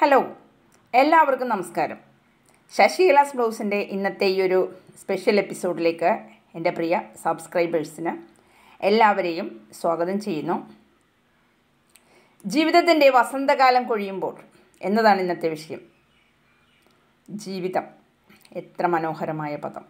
hello എല്ലാവർക്കും നമസ്കാരം ശശികലാസ് ബ്ലൗസിൻ്റെ ഇന്നത്തെ ഈ ഒരു സ്പെഷ്യൽ എപ്പിസോഡിലേക്ക് എൻ്റെ പ്രിയ സബ്സ്ക്രൈബേഴ്സിന് എല്ലാവരെയും സ്വാഗതം ചെയ്യുന്നു ജീവിതത്തിൻ്റെ വസന്തകാലം കൊഴിയുമ്പോൾ എന്നതാണ് ഇന്നത്തെ വിഷയം ജീവിതം എത്ര മനോഹരമായ പദം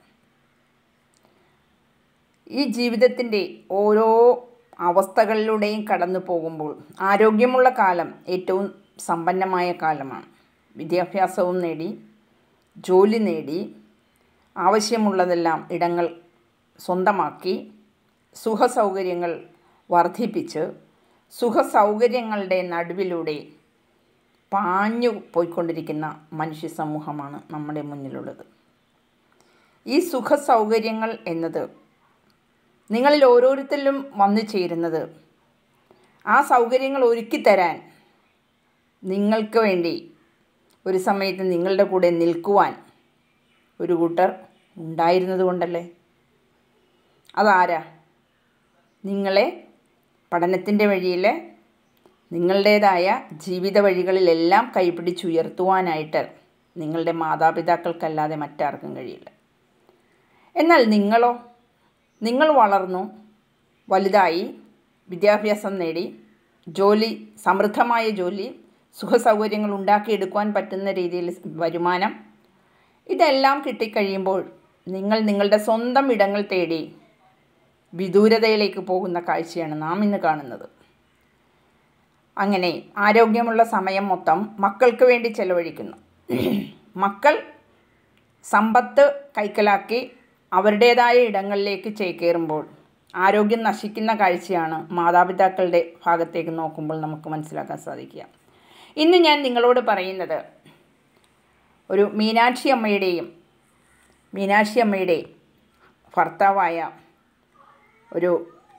ഈ ജീവിതത്തിൻ്റെ ഓരോ അവസ്ഥകളിലൂടെയും കടന്നു പോകുമ്പോൾ ആരോഗ്യമുള്ള കാലം ഏറ്റവും സമ്പന്നമായ കാലമാണ് വിദ്യാഭ്യാസവും നേടി ജോലി നേടി ആവശ്യമുള്ളതെല്ലാം ഇടങ്ങൾ സ്വന്തമാക്കി സുഖസൗകര്യങ്ങൾ വർദ്ധിപ്പിച്ച് സുഖസൗകര്യങ്ങളുടെ നടുവിലൂടെ പാഞ്ഞു പോയിക്കൊണ്ടിരിക്കുന്ന മനുഷ്യ സമൂഹമാണ് നമ്മുടെ മുന്നിലുള്ളത് ഈ സുഖസൗകര്യങ്ങൾ എന്നത് നിങ്ങളിൽ ഓരോരുത്തരിലും വന്നു ചേരുന്നത് ആ സൗകര്യങ്ങൾ ഒരുക്കി തരാൻ നിങ്ങൾക്ക് വേണ്ടി ഒരു സമയത്ത് നിങ്ങളുടെ കൂടെ നിൽക്കുവാൻ ഒരു കൂട്ടർ ഉണ്ടായിരുന്നത് കൊണ്ടല്ലേ അതാരാ നിങ്ങളെ പഠനത്തിൻ്റെ വഴിയിൽ നിങ്ങളുടേതായ ജീവിത വഴികളിലെല്ലാം കൈപിടിച്ചുയർത്തുവാനായിട്ട് നിങ്ങളുടെ മാതാപിതാക്കൾക്കല്ലാതെ മറ്റാർക്കും കഴിയില്ല എന്നാൽ നിങ്ങളോ നിങ്ങൾ വളർന്നു വലുതായി വിദ്യാഭ്യാസം നേടി ജോലി സമൃദ്ധമായ ജോലി സുഖസൗകര്യങ്ങൾ ഉണ്ടാക്കിയെടുക്കുവാൻ പറ്റുന്ന രീതിയിൽ വരുമാനം ഇതെല്ലാം കിട്ടിക്കഴിയുമ്പോൾ നിങ്ങൾ നിങ്ങളുടെ സ്വന്തം ഇടങ്ങൾ തേടി വിദൂരതയിലേക്ക് പോകുന്ന കാഴ്ചയാണ് നാം ഇന്ന് കാണുന്നത് അങ്ങനെ ആരോഗ്യമുള്ള സമയം മൊത്തം മക്കൾക്ക് വേണ്ടി ചെലവഴിക്കുന്നു മക്കൾ സമ്പത്ത് കൈക്കലാക്കി അവരുടേതായ ഇടങ്ങളിലേക്ക് ചേക്കേറുമ്പോൾ ആരോഗ്യം നശിക്കുന്ന കാഴ്ചയാണ് മാതാപിതാക്കളുടെ ഭാഗത്തേക്ക് നോക്കുമ്പോൾ നമുക്ക് മനസ്സിലാക്കാൻ സാധിക്കുക ഇന്ന് ഞാൻ നിങ്ങളോട് പറയുന്നത് ഒരു മീനാക്ഷി അമ്മയുടെയും മീനാക്ഷി അമ്മയുടെ ഭർത്താവായ ഒരു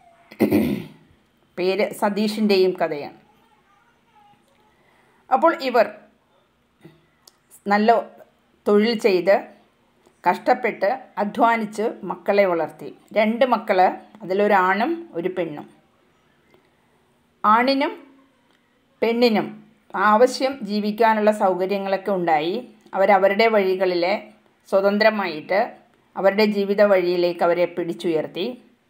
പേര് സതീഷിൻ്റെയും കഥയാണ് അപ്പോൾ ഇവർ നല്ല തൊഴിൽ ചെയ്ത് കഷ്ടപ്പെട്ട് അധ്വാനിച്ച് മക്കളെ വളർത്തി രണ്ട് മക്കൾ അതിലൊരാണും ഒരു പെണ്ണും ആണിനും പെണ്ണിനും ആവശ്യം ജീവിക്കാനുള്ള സൗകര്യങ്ങളൊക്കെ ഉണ്ടായി അവരവരുടെ വഴികളിൽ സ്വതന്ത്രമായിട്ട് അവരുടെ ജീവിത വഴിയിലേക്ക് അവരെ പിടിച്ചുയർത്തി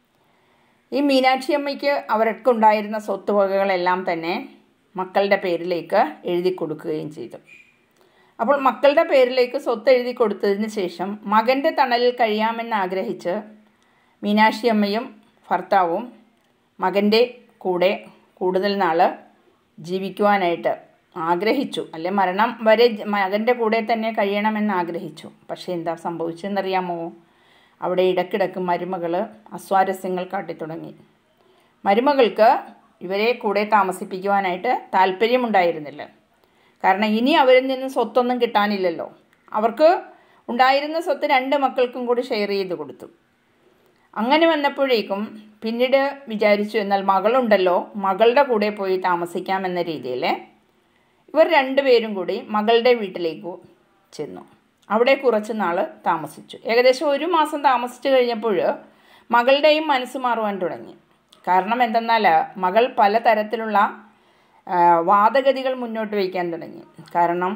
ഈ മീനാക്ഷി അമ്മയ്ക്ക് അവർക്കുണ്ടായിരുന്ന സ്വത്തുവകകളെല്ലാം തന്നെ മക്കളുടെ പേരിലേക്ക് എഴുതി കൊടുക്കുകയും ചെയ്തു അപ്പോൾ മക്കളുടെ പേരിലേക്ക് സ്വത്ത് എഴുതി കൊടുത്തതിന് ശേഷം മകൻ്റെ തണലിൽ കഴിയാമെന്ന് ആഗ്രഹിച്ച് മീനാക്ഷി അമ്മയും ഭർത്താവും മകൻ്റെ കൂടെ കൂടുതൽ നാൾ ജീവിക്കുവാനായിട്ട് ആഗ്രഹിച്ചു അല്ലെ മരണം വരെ മകൻ്റെ കൂടെ തന്നെ കഴിയണമെന്ന് ആഗ്രഹിച്ചു പക്ഷേ എന്താ സംഭവിച്ചതെന്നറിയാമോ അവിടെ ഇടക്കിടക്ക് മരുമകൾ അസ്വാരസ്യങ്ങൾ കാട്ടിത്തുടങ്ങി മരുമകൾക്ക് ഇവരെ കൂടെ താമസിപ്പിക്കുവാനായിട്ട് താല്പര്യമുണ്ടായിരുന്നില്ല കാരണം ഇനി അവരിൽ നിന്ന് സ്വത്തൊന്നും കിട്ടാനില്ലല്ലോ അവർക്ക് ഉണ്ടായിരുന്ന സ്വത്ത് രണ്ട് മക്കൾക്കും കൂടി ഷെയർ ചെയ്ത് കൊടുത്തു അങ്ങനെ വന്നപ്പോഴേക്കും പിന്നീട് വിചാരിച്ചു എന്നാൽ മകളുണ്ടല്ലോ മകളുടെ കൂടെ പോയി താമസിക്കാമെന്ന രീതിയിൽ ഇവർ രണ്ടുപേരും കൂടി മകളുടെ വീട്ടിലേക്ക് ചെന്നു അവിടെ കുറച്ച് നാൾ താമസിച്ചു ഏകദേശം ഒരു മാസം താമസിച്ചു കഴിഞ്ഞപ്പോൾ മകളുടെയും മനസ്സ് മാറുവാൻ തുടങ്ങി കാരണം എന്തെന്നാൽ മകൾ പലതരത്തിലുള്ള വാദഗതികൾ മുന്നോട്ട് വയ്ക്കാൻ തുടങ്ങി കാരണം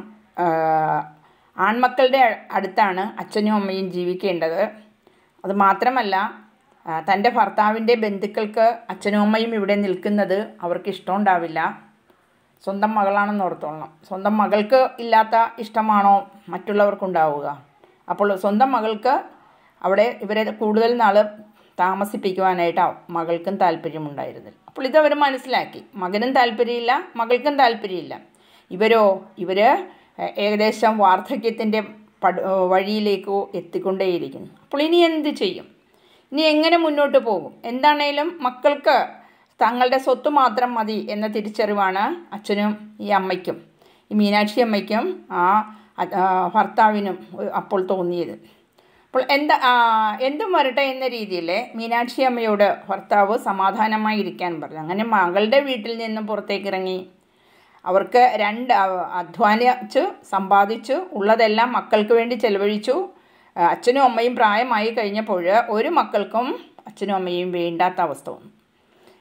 ആൺമക്കളുടെ അടുത്താണ് അച്ഛനും അമ്മയും ജീവിക്കേണ്ടത് അത് മാത്രമല്ല തൻ്റെ ഭർത്താവിൻ്റെ ബന്ധുക്കൾക്ക് അച്ഛനും അമ്മയും ഇവിടെ നിൽക്കുന്നത് അവർക്ക് ഇഷ്ടമുണ്ടാവില്ല സ്വന്തം മകളാണെന്ന് ഓർത്തോളണം സ്വന്തം മകൾക്ക് ഇല്ലാത്ത ഇഷ്ടമാണോ മറ്റുള്ളവർക്കുണ്ടാവുക അപ്പോൾ സ്വന്തം മകൾക്ക് അവിടെ ഇവരെ കൂടുതൽ നാൾ താമസിപ്പിക്കുവാനായിട്ട് മകൾക്കും താല്പര്യമുണ്ടായിരുന്നില്ല അപ്പോൾ ഇതവർ മനസ്സിലാക്കി മകനും താല്പര്യമില്ല മകൾക്കും താല്പര്യമില്ല ഇവരോ ഇവർ ഏകദേശം വാർദ്ധക്യത്തിൻ്റെ പട വഴിയിലേക്ക് എത്തിക്കൊണ്ടേയിരിക്കുന്നു അപ്പോൾ ഇനി എന്ത് ചെയ്യും ഇനി എങ്ങനെ മുന്നോട്ട് പോകും എന്താണേലും മക്കൾക്ക് തങ്ങളുടെ സ്വത്ത് മാത്രം മതി എന്ന തിരിച്ചറിവാണ് അച്ഛനും ഈ അമ്മയ്ക്കും ഈ മീനാക്ഷി അമ്മയ്ക്കും ആ ഭർത്താവിനും അപ്പോൾ തോന്നിയത് അപ്പോൾ എന്താ എന്തും വരട്ടെ എന്ന രീതിയിൽ മീനാക്ഷി അമ്മയോട് ഭർത്താവ് സമാധാനമായി ഇരിക്കാൻ പറഞ്ഞു അങ്ങനെ മകളുടെ വീട്ടിൽ നിന്നും പുറത്തേക്ക് ഇറങ്ങി അവർക്ക് രണ്ട് അധ്വാനിച്ച് സമ്പാദിച്ചു ഉള്ളതെല്ലാം മക്കൾക്ക് വേണ്ടി ചെലവഴിച്ചു അച്ഛനും അമ്മയും പ്രായമായി കഴിഞ്ഞപ്പോൾ ഒരു മക്കൾക്കും അച്ഛനും അമ്മയും വേണ്ടാത്ത അവസ്ഥ വന്നു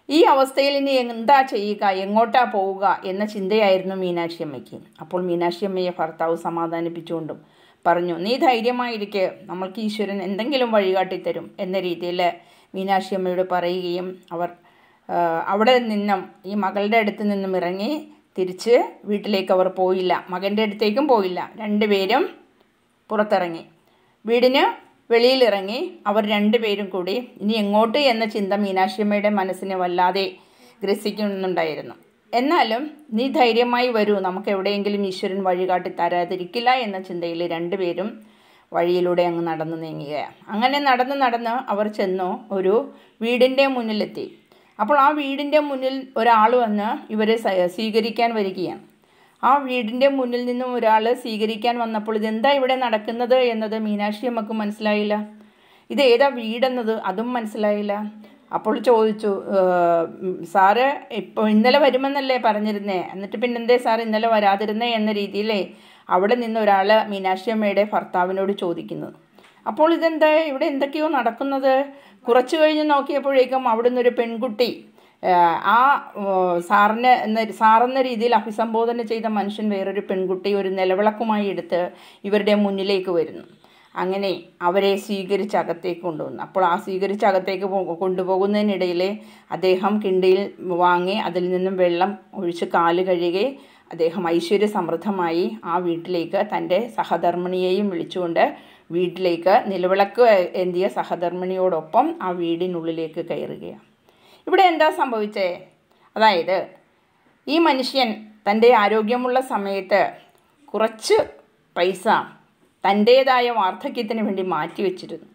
ഈ അവസ്ഥയിൽ ഇനി എന്താ ചെയ്യുക എങ്ങോട്ടാ പോവുക എന്ന ചിന്തയായിരുന്നു മീനാക്ഷി അമ്മയ്ക്ക് അപ്പോൾ മീനാക്ഷി അമ്മയെ ഭർത്താവ് സമാധാനിപ്പിച്ചുകൊണ്ടും പറഞ്ഞു നീ ധൈര്യമായിരിക്കെ നമ്മൾക്ക് ഈശ്വരൻ എന്തെങ്കിലും വഴികാട്ടി തരും എന്ന രീതിയിൽ മീനാക്ഷി അമ്മയോട് പറയുകയും അവർ ആ, അവിടെ നിന്നും ഈ മകളുടെ അടുത്ത് നിന്നും ഇറങ്ങി തിരിച്ച് വീട്ടിലേക്ക് അവർ പോയില്ല മകൻ്റെ അടുത്തേക്കും പോയില്ല രണ്ടുപേരും പുറത്തിറങ്ങി വീടിന് വെളിയിലിറങ്ങി അവർ രണ്ടുപേരും കൂടി ഇനി എങ്ങോട്ട് എന്ന ചിന്ത മീനാക്ഷിയമ്മയുടെ മനസ്സിനെ വല്ലാതെ ഗ്രസിക്കുന്നുണ്ടായിരുന്നു എന്നാലും നീ ധൈര്യമായി വരൂ നമുക്ക് എവിടെയെങ്കിലും ഈശ്വരൻ വഴികാട്ടി തരാതിരിക്കില്ല എന്ന ചിന്തയിൽ രണ്ടുപേരും വഴിയിലൂടെ അങ്ങ് നടന്നു നീങ്ങുകയാണ് അങ്ങനെ നടന്ന് നടന്ന് അവർ ചെന്നു ഒരു വീടിൻ്റെ മുന്നിലെത്തി അപ്പോൾ ആ വീടിൻ്റെ മുന്നിൽ ഒരാൾ വന്ന് ഇവരെ സ- സ്വീകരിക്കാൻ വരികയാണ് ആ വീടിൻ്റെ മുന്നിൽ നിന്നും ഒരാൾ സ്വീകരിക്കാൻ വന്നപ്പോൾ ഇതെന്താ ഇവിടെ നടക്കുന്നത് എന്നത് മീനാക്ഷി അമ്മക്ക് മനസ്സിലായില്ല ഇത് ഏതാ വീടെന്നത് അതും മനസ്സിലായില്ല അപ്പോൾ ചോദിച്ചു "ഏഹ്, ഉം, സാറ് ഇപ്പോൾ ഇന്നലെ വരുമെന്നല്ലേ പറഞ്ഞിരുന്നേ എന്നിട്ട് പിന്നെന്തേ സാർ ഇന്നലെ വരാതിരുന്നേ എന്ന രീതിയിലേ അവിടെ നിന്ന് ഒരാൾ മീനാക്ഷി അമ്മയുടെ ഭർത്താവിനോട് ചോദിക്കുന്നത് അപ്പോൾ ഇതെന്താ ഇവിടെ എന്തൊക്കെയോ നടക്കുന്നത് കുറച്ച് കഴിഞ്ഞ് നോക്കിയപ്പോഴേക്കും അവിടെ നിന്നൊരു പെൺകുട്ടി ഏഹ്, ആ ഏഹ്, സാറിന് എന്ന സാറെന്ന രീതിയിൽ അഭിസംബോധന ചെയ്ത മനുഷ്യൻ വേറൊരു പെൺകുട്ടി ഒരു നിലവിളക്കുമായി എടുത്ത് ഇവരുടെ മുന്നിലേക്ക് വരുന്നു അങ്ങനെ അവരെ സ്വീകരിച്ച് അകത്തേക്ക് കൊണ്ടുവന്നു അപ്പോൾ ആ സ്വീകരിച്ച് അകത്തേക്ക് പോ- കൊണ്ടുപോകുന്നതിനിടയിൽ അദ്ദേഹം കിണ്ടിയിൽ വാങ്ങി അതിൽ നിന്നും വെള്ളം ഒഴിച്ച് കാല് കഴുകി അദ്ദേഹം ഐശ്വര്യ സമൃദ്ധമായി ആ വീട്ടിലേക്ക് തൻ്റെ സഹധർമ്മിണിയെയും വിളിച്ചുകൊണ്ട് വീട്ടിലേക്ക് നിലവിളക്ക് എന്തിയ സഹധർമ്മിണിയോടൊപ്പം ആ വീടിനുള്ളിലേക്ക് കയറുകയാണ് ഇവിടെ എന്താ സംഭവിച്ചേ അതായത് ഈ മനുഷ്യൻ തൻ്റെ ആരോഗ്യമുള്ള സമയത്ത് കുറച്ച് പൈസ തൻ്റേതായ വാർദ്ധക്യത്തിന് വേണ്ടി മാറ്റിവെച്ചിരുന്നു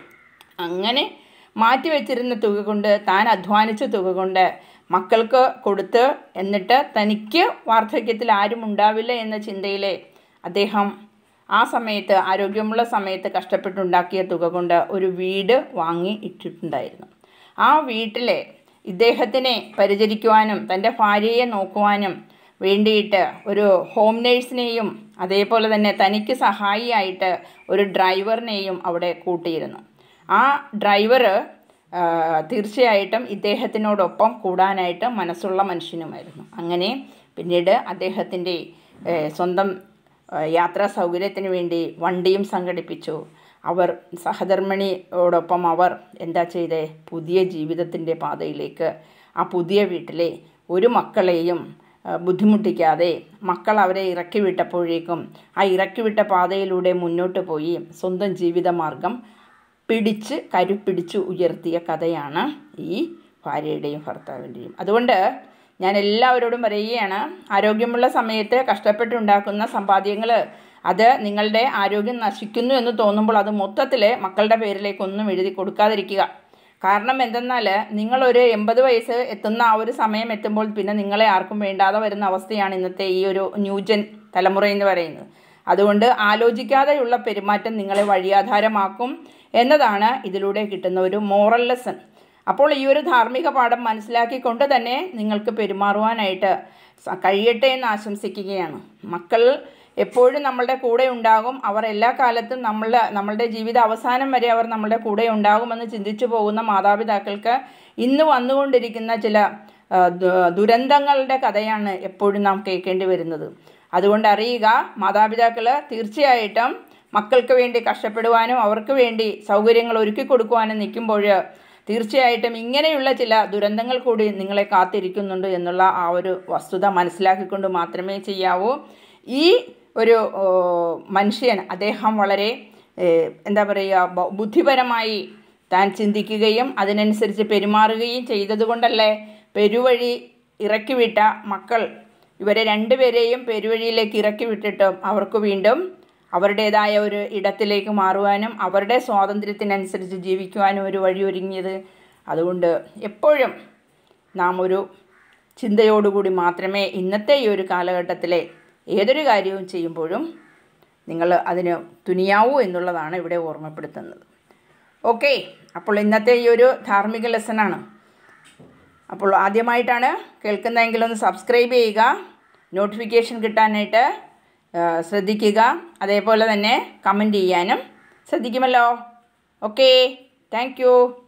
അങ്ങനെ മാറ്റിവെച്ചിരുന്ന തുക കൊണ്ട് താൻ അധ്വാനിച്ച തുക കൊണ്ട് മക്കൾക്ക് കൊടുത്ത് എന്നിട്ട് തനിക്ക് വാർദ്ധക്യത്തിൽ ആരും ഉണ്ടാവില്ല എന്ന ചിന്തയിലെ അദ്ദേഹം ആ സമയത്ത് ആരോഗ്യമുള്ള സമയത്ത് കഷ്ടപ്പെട്ടുണ്ടാക്കിയ തുക കൊണ്ട് ഒരു വീട് വാങ്ങി ഇട്ടിട്ടുണ്ടായിരുന്നു ആ വീട്ടിലെ ഇദ്ദേഹത്തിനെ പരിചരിക്കുവാനും തൻ്റെ ഭാര്യയെ നോക്കുവാനും വേണ്ടിയിട്ട് ഒരു ഹോം നേഴ്സിനെയും അതേപോലെ തന്നെ തനിക്ക് സഹായിയായിട്ട് ഒരു ഡ്രൈവറിനെയും അവിടെ കൂട്ടിയിരുന്നു ആ ഡ്രൈവർ തീർച്ചയായിട്ടും ഇദ്ദേഹത്തിനോടൊപ്പം കൂടാനായിട്ട് മനസ്സുള്ള മനുഷ്യനുമായിരുന്നു അങ്ങനെ പിന്നീട് അദ്ദേഹത്തിൻ്റെ ഏഹ്, സ്വന്തം ഏഹ്, യാത്രാ സൗകര്യത്തിന് വേണ്ടി വണ്ടിയും സംഘടിപ്പിച്ചു അവർ സഹധർമ്മിണിയോടൊപ്പം അവർ എന്താ ചെയ്തേ പുതിയ ജീവിതത്തിൻ്റെ പാതയിലേക്ക് ആ പുതിയ വീട്ടിലെ ഒരു മക്കളെയും ആ, ബുദ്ധിമുട്ടിക്കാതെ മക്കൾ അവരെ ഇറക്കി വിട്ടപ്പോഴേക്കും ആ ഇറക്കി വിട്ട പാതയിലൂടെ മുന്നോട്ട് പോയി സ്വന്തം ജീവിതമാർഗം പിടിച്ച് കരുപ്പിടിച്ച് ഉയർത്തിയ കഥയാണ് ഈ ഭാര്യയുടെയും ഭർത്താവിൻ്റെയും അതുകൊണ്ട് ഞാൻ എല്ലാവരോടും പറയുകയാണ് ആരോഗ്യമുള്ള സമയത്ത് കഷ്ടപ്പെട്ടുണ്ടാക്കുന്ന സമ്പാദ്യങ്ങൾ അത് നിങ്ങളുടെ ആരോഗ്യം നശിക്കുന്നു എന്ന് തോന്നുമ്പോൾ അത് മൊത്തത്തിൽ മക്കളുടെ പേരിലേക്കൊന്നും എഴുതി കൊടുക്കാതിരിക്കുക കാരണം എന്തെന്നാൽ നിങ്ങളൊരു എൺപത് വയസ്സ് എത്തുന്ന ആ ഒരു സമയം എത്തുമ്പോൾ പിന്നെ നിങ്ങളെ ആർക്കും വേണ്ടാതെ വരുന്ന അവസ്ഥയാണ് ഇന്നത്തെ ഈ ഒരു ന്യൂജൻ തലമുറ എന്ന് പറയുന്നത് അതുകൊണ്ട് ആലോചിക്കാതെയുള്ള പെരുമാറ്റം നിങ്ങളെ വഴിയാധാരമാക്കും എന്നതാണ് ഇതിലൂടെ കിട്ടുന്ന ഒരു മോറൽ ലെസൺ അപ്പോൾ ഈ ഒരു ധാർമ്മിക പാഠം മനസ്സിലാക്കിക്കൊണ്ട് തന്നെ നിങ്ങൾക്ക് പെരുമാറുവാനായിട്ട് സ- കഴിയട്ടെ എന്ന് ആശംസിക്കുകയാണ് മക്കൾ എപ്പോഴും നമ്മളുടെ കൂടെ ഉണ്ടാകും അവർ എല്ലാ കാലത്തും നമ്മൾ നമ്മളുടെ ജീവിത അവസാനം വരെ അവർ നമ്മളുടെ കൂടെ ഉണ്ടാകുമെന്ന് ചിന്തിച്ചു പോകുന്ന മാതാപിതാക്കൾക്ക് ഇന്ന് വന്നുകൊണ്ടിരിക്കുന്ന ചില ആ, ദു- ദുരന്തങ്ങളുടെ കഥയാണ് എപ്പോഴും നാം കേൾക്കേണ്ടി വരുന്നത് അതുകൊണ്ട് അറിയുക മാതാപിതാക്കൾ തീർച്ചയായിട്ടും മക്കൾക്ക് വേണ്ടി കഷ്ടപ്പെടുവാനും അവർക്ക് വേണ്ടി സൗകര്യങ്ങൾ ഒരുക്കി കൊടുക്കുവാനും നിൽക്കുമ്പോൾ തീർച്ചയായിട്ടും ഇങ്ങനെയുള്ള ചില ദുരന്തങ്ങൾ കൂടി നിങ്ങളെ കാത്തിരിക്കുന്നുണ്ട് എന്നുള്ള ആ ഒരു വസ്തുത മനസ്സിലാക്കിക്കൊണ്ട് മാത്രമേ ചെയ്യാവൂ ഈ ഒരു ഓ, മനുഷ്യൻ അദ്ദേഹം വളരെ ഏഹ്, എന്താ പറയുക ബ- ബുദ്ധിപരമായി താൻ ചിന്തിക്കുകയും അതിനനുസരിച്ച് പെരുമാറുകയും ചെയ്തതുകൊണ്ടല്ലേ പെരുവഴി ഇറക്കിവിട്ട മക്കൾ ഇവരെ രണ്ടുപേരെയും പെരുവഴിയിലേക്ക് ഇറക്കി വിട്ടിട്ട് അവർക്ക് വീണ്ടും അവരുടേതായ ഒരു ഇടത്തിലേക്ക് മാറുവാനും അവരുടെ സ്വാതന്ത്ര്യത്തിനനുസരിച്ച് ജീവിക്കുവാനും ഒരു വഴി ഒരുങ്ങിയത് അതുകൊണ്ട് എപ്പോഴും നാം ഒരു ചിന്തയോടുകൂടി മാത്രമേ ഇന്നത്തെ ഈ ഒരു കാലഘട്ടത്തിലെ ഏതൊരു കാര്യവും ചെയ്യുമ്പോഴും നിങ്ങൾ അതിന് തുനിയാവൂ എന്നുള്ളതാണ് ഇവിടെ ഓർമ്മപ്പെടുത്തുന്നത് ഓക്കെ അപ്പോൾ ഇന്നത്തെ ഈ ഒരു ധാർമ്മിക ലെസനാണ് അപ്പോൾ ആദ്യമായിട്ടാണ് കേൾക്കുന്നതെങ്കിൽ ഒന്ന് സബ്സ്ക്രൈബ് ചെയ്യുക നോട്ടിഫിക്കേഷൻ കിട്ടാനായിട്ട് ആ, ശ്രദ്ധിക്കുക അതേപോലെ തന്നെ കമൻറ്റ് ചെയ്യാനും ശ്രദ്ധിക്കുമല്ലോ ഓക്കെ താങ്ക് യു